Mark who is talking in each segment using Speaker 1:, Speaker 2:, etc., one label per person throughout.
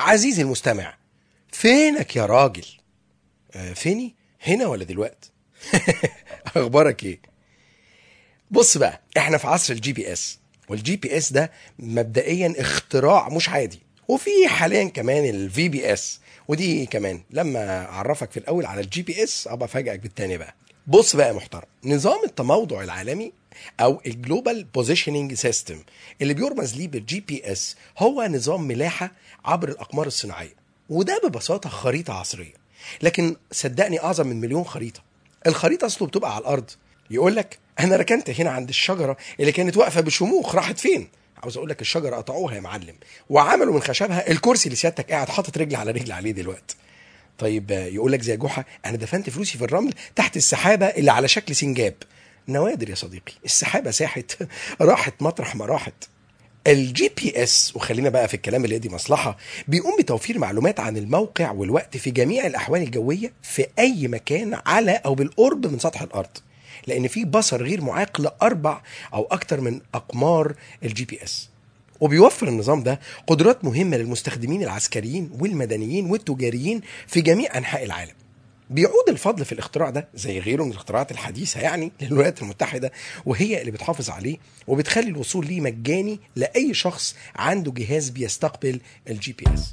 Speaker 1: عزيزي المستمع فينك يا راجل آه فيني هنا ولا دلوقتي اخبارك ايه بص بقى احنا في عصر الجي بي اس والجي بي اس ده مبدئيا اختراع مش عادي وفي حاليا كمان الفي بي اس ودي كمان لما اعرفك في الاول على الجي بي اس ابقى افاجئك بالتاني بقى بص بقى يا محترم نظام التموضع العالمي او الجلوبال بوزيشننج سيستم اللي بيرمز ليه بالجي بي اس هو نظام ملاحه عبر الاقمار الصناعيه وده ببساطه خريطه عصريه لكن صدقني اعظم من مليون خريطه الخريطه اصله بتبقى على الارض يقول لك انا ركنت هنا عند الشجره اللي كانت واقفه بشموخ راحت فين عاوز اقول لك الشجره قطعوها يا معلم وعملوا من خشبها الكرسي اللي سيادتك قاعد حاطط رجل على رجل عليه دلوقتي طيب آه، يقول لك زي جحا انا دفنت فلوسي في الرمل تحت السحابه اللي على شكل سنجاب نوادر يا صديقي السحابه ساحت راحت مطرح ما راحت الجي بي اس وخلينا بقى في الكلام اللي دي مصلحه بيقوم بتوفير معلومات عن الموقع والوقت في جميع الاحوال الجويه في اي مكان على او بالقرب من سطح الارض لان في بصر غير معاق لاربع او اكتر من اقمار الجي بي اس وبيوفر النظام ده قدرات مهمه للمستخدمين العسكريين والمدنيين والتجاريين في جميع انحاء العالم بيعود الفضل في الاختراع ده زي غيره من الاختراعات الحديثه يعني للولايات المتحده وهي اللي بتحافظ عليه وبتخلي الوصول ليه مجاني لاي شخص عنده جهاز بيستقبل الجي بي اس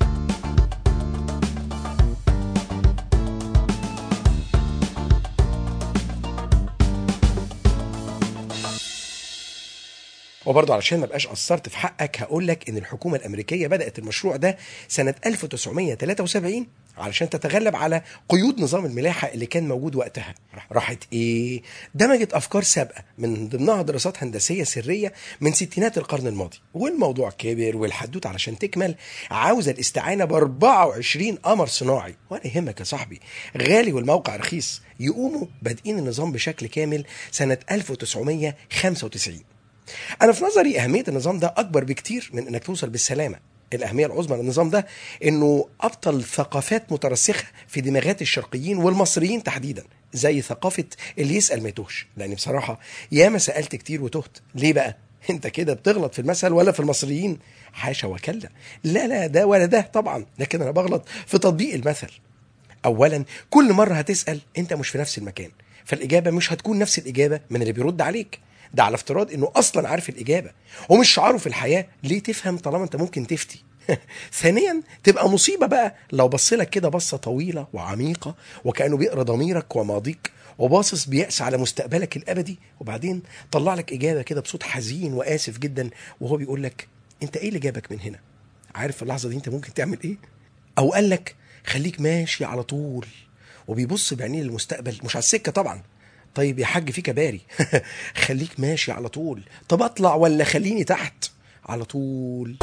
Speaker 1: وبرضه علشان ما بقاش قصرت في حقك هقول لك ان الحكومه الامريكيه بدات المشروع ده سنه 1973 علشان تتغلب على قيود نظام الملاحه اللي كان موجود وقتها راحت ايه دمجت افكار سابقه من ضمنها دراسات هندسيه سريه من ستينات القرن الماضي والموضوع كبر والحدوته علشان تكمل عاوزه الاستعانه ب 24 قمر صناعي ولا يهمك يا صاحبي غالي والموقع رخيص يقوموا بادئين النظام بشكل كامل سنه 1995 انا في نظري اهميه النظام ده اكبر بكتير من انك توصل بالسلامه الاهميه العظمى للنظام ده انه ابطل ثقافات مترسخه في دماغات الشرقيين والمصريين تحديدا زي ثقافه اللي يسال ما يتوهش لان بصراحه ياما سالت كتير وتهت ليه بقى انت كده بتغلط في المثل ولا في المصريين حاشا وكلا لا لا ده ولا ده طبعا لكن انا بغلط في تطبيق المثل اولا كل مره هتسال انت مش في نفس المكان فالاجابه مش هتكون نفس الاجابه من اللي بيرد عليك ده على افتراض انه اصلا عارف الاجابه ومش شعاره في الحياه ليه تفهم طالما انت ممكن تفتي ثانيا تبقى مصيبه بقى لو بص لك كده بصه طويله وعميقه وكانه بيقرا ضميرك وماضيك وباصص بيأس على مستقبلك الابدي وبعدين طلع لك اجابه كده بصوت حزين واسف جدا وهو بيقول لك انت ايه اللي جابك من هنا عارف في اللحظه دي انت ممكن تعمل ايه او قال لك خليك ماشي على طول وبيبص بعينيه للمستقبل مش على السكه طبعا طيب يا حاج في كباري خليك ماشي على طول طب اطلع ولا خليني تحت على طول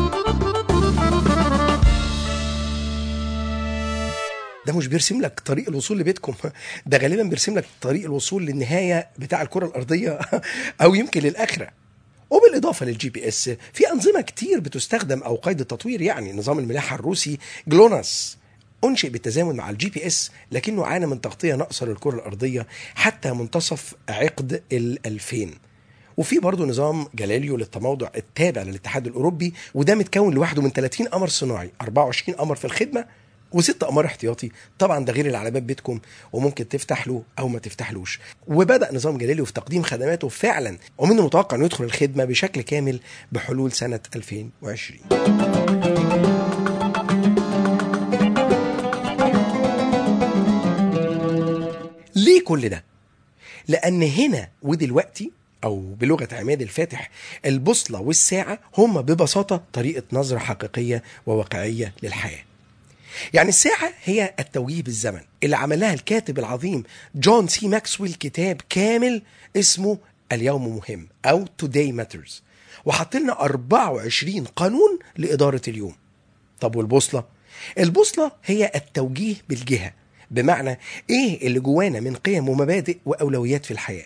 Speaker 1: ده مش بيرسم لك طريق الوصول لبيتكم ده غالبا بيرسم لك طريق الوصول للنهايه بتاع الكره الارضيه او يمكن للاخره وبالاضافه للجي بي اس في انظمه كتير بتستخدم او قيد التطوير يعني نظام الملاحه الروسي جلوناس انشئ بالتزامن مع الجي بي اس لكنه عانى من تغطيه ناقصه للكره الارضيه حتى منتصف عقد ال 2000 وفي برضه نظام جاليليو للتموضع التابع للاتحاد الاوروبي وده متكون لوحده من 30 قمر صناعي 24 قمر في الخدمه وست اقمار احتياطي طبعا ده غير اللي على باب بيتكم وممكن تفتح له او ما تفتحلوش وبدا نظام جاليليو في تقديم خدماته فعلا ومن المتوقع انه يدخل الخدمه بشكل كامل بحلول سنه 2020 ليه كل ده لان هنا ودلوقتي او بلغه عماد الفاتح البوصله والساعه هم ببساطه طريقه نظره حقيقيه وواقعيه للحياه يعني الساعة هي التوجيه بالزمن اللي عملها الكاتب العظيم جون سي ماكسويل كتاب كامل اسمه اليوم مهم أو Today Matters وحط لنا 24 قانون لإدارة اليوم طب والبوصلة؟ البوصلة هي التوجيه بالجهة بمعنى إيه اللي جوانا من قيم ومبادئ وأولويات في الحياة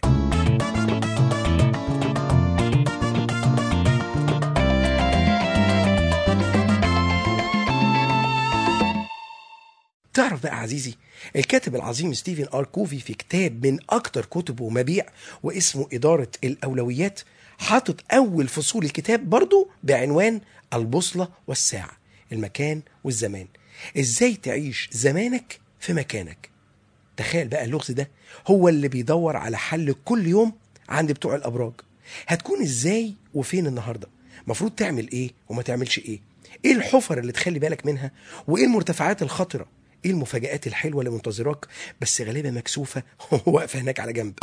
Speaker 1: تعرف بقى عزيزي الكاتب العظيم ستيفن ار كوفي في كتاب من اكتر كتبه مبيع واسمه اداره الاولويات حاطط اول فصول الكتاب برضه بعنوان البوصله والساعه المكان والزمان ازاي تعيش زمانك في مكانك تخيل بقى اللغز ده هو اللي بيدور على حل كل يوم عند بتوع الابراج هتكون ازاي وفين النهارده المفروض تعمل ايه وما تعملش ايه ايه الحفر اللي تخلي بالك منها وايه المرتفعات الخطره ايه المفاجآت الحلوه اللي منتظراك بس غالبا مكسوفه واقفه هناك على جنب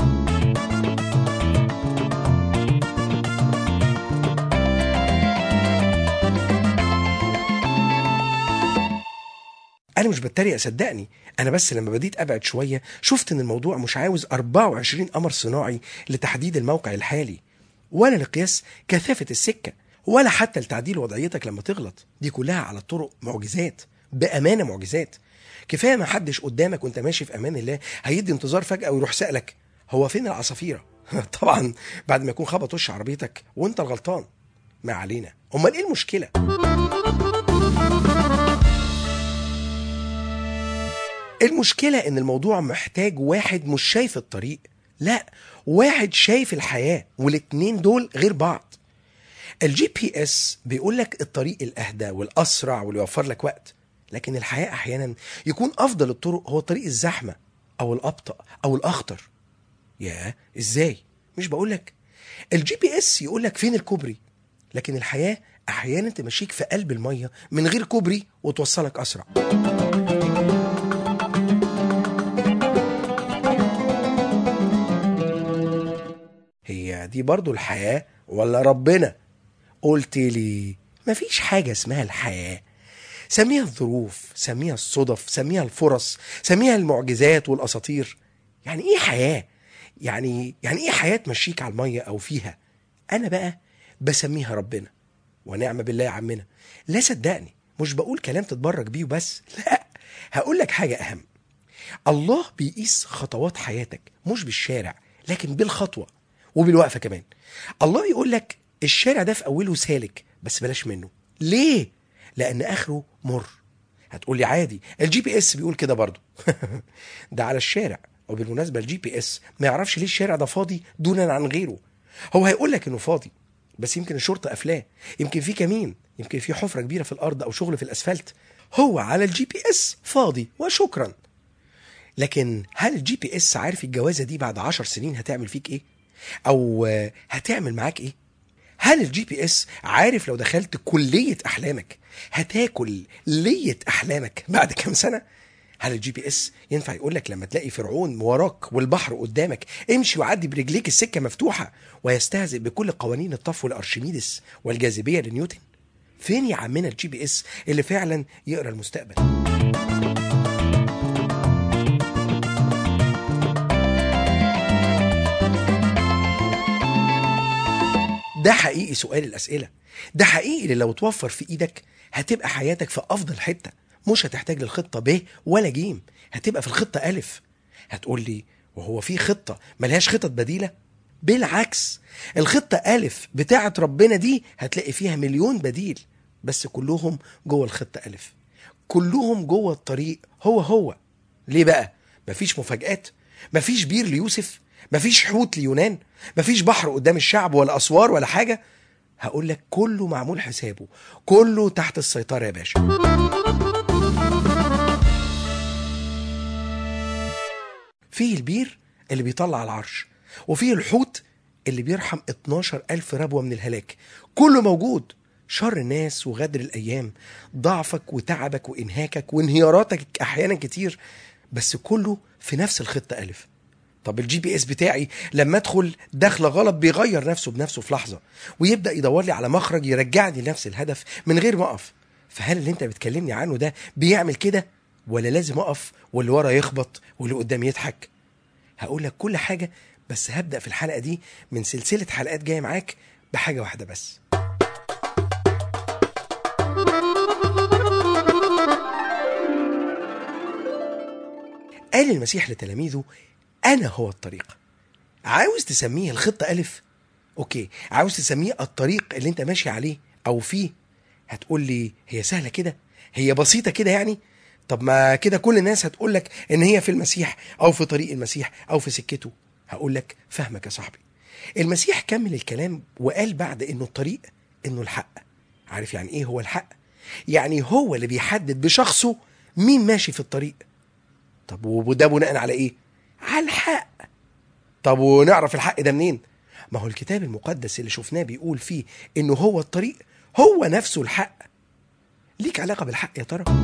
Speaker 1: انا مش بتريق صدقني انا بس لما بديت ابعد شويه شفت ان الموضوع مش عاوز 24 قمر صناعي لتحديد الموقع الحالي ولا لقياس كثافه السكه ولا حتى لتعديل وضعيتك لما تغلط دي كلها على الطرق معجزات بامانه معجزات كفايه ما حدش قدامك وانت ماشي في امان الله هيدي انتظار فجاه ويروح سالك هو فين العصافيره طبعا بعد ما يكون خبط وش عربيتك وانت الغلطان ما علينا امال ايه المشكله المشكلة إن الموضوع محتاج واحد مش شايف الطريق لا واحد شايف الحياة والاتنين دول غير بعض الجي بي اس بيقول لك الطريق الأهدى والأسرع واللي يوفر لك وقت لكن الحياة أحيانا يكون أفضل الطرق هو الطريق الزحمة أو الأبطأ أو الأخطر يا إزاي مش بقول لك الجي بي اس يقول لك فين الكوبري لكن الحياة أحيانا تمشيك في قلب المية من غير كوبري وتوصلك أسرع هي دي برضو الحياة ولا ربنا قلت لي مفيش حاجة اسمها الحياة سميها الظروف سميها الصدف سميها الفرص سميها المعجزات والأساطير يعني ايه حياة يعني يعني ايه حياة تمشيك على المية او فيها انا بقى بسميها ربنا ونعم بالله يا عمنا لا صدقني مش بقول كلام تتبرك بيه وبس لا هقول لك حاجة اهم الله بيقيس خطوات حياتك مش بالشارع لكن بالخطوة وبالوقفة كمان الله بيقول لك الشارع ده في أوله سالك بس بلاش منه ليه؟ لأن آخره مر هتقول لي عادي الجي بي اس بيقول كده برضه ده على الشارع وبالمناسبة الجي بي اس ما يعرفش ليه الشارع ده فاضي دونا عن غيره هو هيقول لك انه فاضي بس يمكن الشرطة قافلاه يمكن في كمين يمكن في حفرة كبيرة في الأرض أو شغل في الأسفلت هو على الجي بي اس فاضي وشكرا لكن هل الجي بي اس عارف الجوازة دي بعد عشر سنين هتعمل فيك ايه او آه، هتعمل معاك ايه هل الجي بي اس عارف لو دخلت كلية احلامك هتاكل لية احلامك بعد كام سنة هل الجي بي اس ينفع يقول لك لما تلاقي فرعون وراك والبحر قدامك امشي وعدي برجليك السكة مفتوحة ويستهزئ بكل قوانين الطفو لارشميدس والجاذبية لنيوتن فين يا عمنا الجي بي اس اللي فعلا يقرا المستقبل ده حقيقي سؤال الأسئلة ده حقيقي اللي لو توفر في إيدك هتبقى حياتك في أفضل حتة مش هتحتاج للخطة ب ولا جيم هتبقى في الخطة ألف هتقول لي وهو في خطة ملهاش خطط بديلة بالعكس الخطة ألف بتاعة ربنا دي هتلاقي فيها مليون بديل بس كلهم جوه الخطة ألف كلهم جوه الطريق هو هو ليه بقى مفيش مفاجآت مفيش بير ليوسف مفيش حوت ليونان مفيش بحر قدام الشعب ولا اسوار ولا حاجه هقول لك كله معمول حسابه كله تحت السيطره يا باشا فيه البير اللي بيطلع العرش وفيه الحوت اللي بيرحم 12 ألف ربوة من الهلاك كله موجود شر الناس وغدر الأيام ضعفك وتعبك وإنهاكك وانهياراتك أحيانا كتير بس كله في نفس الخطة ألف طب الجي بي اس بتاعي لما ادخل دخله غلط بيغير نفسه بنفسه في لحظه ويبدا يدور لي على مخرج يرجعني لنفس الهدف من غير ما اقف فهل اللي انت بتكلمني عنه ده بيعمل كده ولا لازم اقف واللي ورا يخبط واللي قدام يضحك هقول لك كل حاجه بس هبدا في الحلقه دي من سلسله حلقات جايه معاك بحاجه واحده بس قال المسيح لتلاميذه أنا هو الطريق عاوز تسميه الخطة ألف أوكي عاوز تسميه الطريق اللي أنت ماشي عليه أو فيه هتقول لي هي سهلة كده هي بسيطة كده يعني طب ما كده كل الناس هتقول لك إن هي في المسيح أو في طريق المسيح أو في سكته هقول لك فهمك يا صاحبي المسيح كمل الكلام وقال بعد إنه الطريق إنه الحق عارف يعني إيه هو الحق يعني هو اللي بيحدد بشخصه مين ماشي في الطريق طب وده بناء على ايه على الحق طب ونعرف الحق ده منين ما هو الكتاب المقدس اللي شفناه بيقول فيه انه هو الطريق هو نفسه الحق ليك علاقة بالحق يا ترى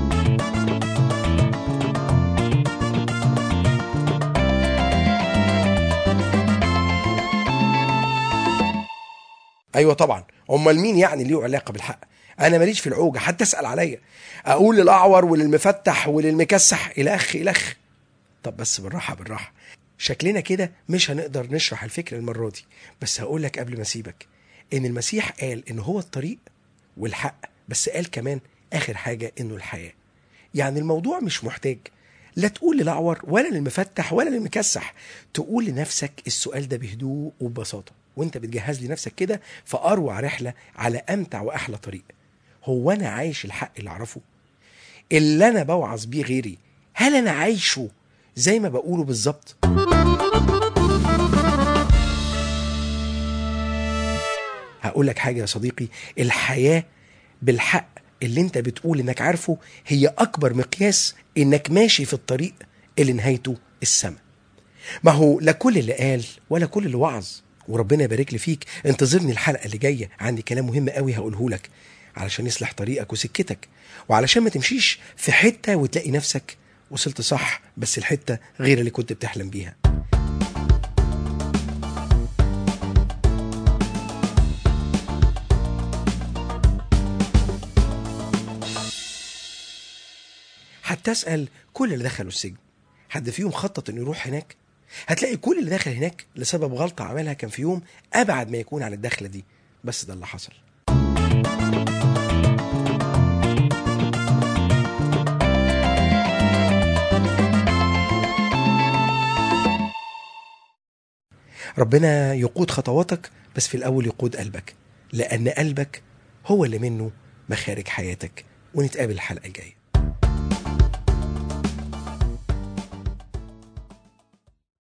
Speaker 1: ايوه طبعا امال مين يعني ليه علاقه بالحق انا ماليش في العوجه حتى اسال عليا اقول للاعور وللمفتح وللمكسح الخ الخ طب بس بالراحه بالراحه شكلنا كده مش هنقدر نشرح الفكره المره دي بس هقول لك قبل ما اسيبك ان المسيح قال ان هو الطريق والحق بس قال كمان اخر حاجه انه الحياه يعني الموضوع مش محتاج لا تقول للاعور ولا للمفتح ولا للمكسح تقول لنفسك السؤال ده بهدوء وببساطه وانت بتجهز لنفسك كده في اروع رحله على امتع واحلى طريق هو انا عايش الحق اللي اعرفه اللي انا بوعظ بيه غيري هل انا عايشه زي ما بقوله بالظبط هقول لك حاجه يا صديقي الحياه بالحق اللي انت بتقول انك عارفه هي اكبر مقياس انك ماشي في الطريق اللي نهايته السماء ما هو لا كل اللي قال ولا كل اللي وعظ وربنا يبارك لي فيك انتظرني الحلقه اللي جايه عندي كلام مهم قوي هقوله لك علشان يصلح طريقك وسكتك وعلشان ما تمشيش في حته وتلاقي نفسك وصلت صح بس الحته غير اللي كنت بتحلم بيها هتسأل كل اللي دخلوا السجن حد فيهم خطط انه يروح هناك هتلاقي كل اللي داخل هناك لسبب غلطة عملها كان في يوم أبعد ما يكون عن الدخلة دي بس ده اللي حصل ربنا يقود خطواتك بس في الأول يقود قلبك لأن قلبك هو اللي منه مخارج حياتك ونتقابل الحلقة الجاية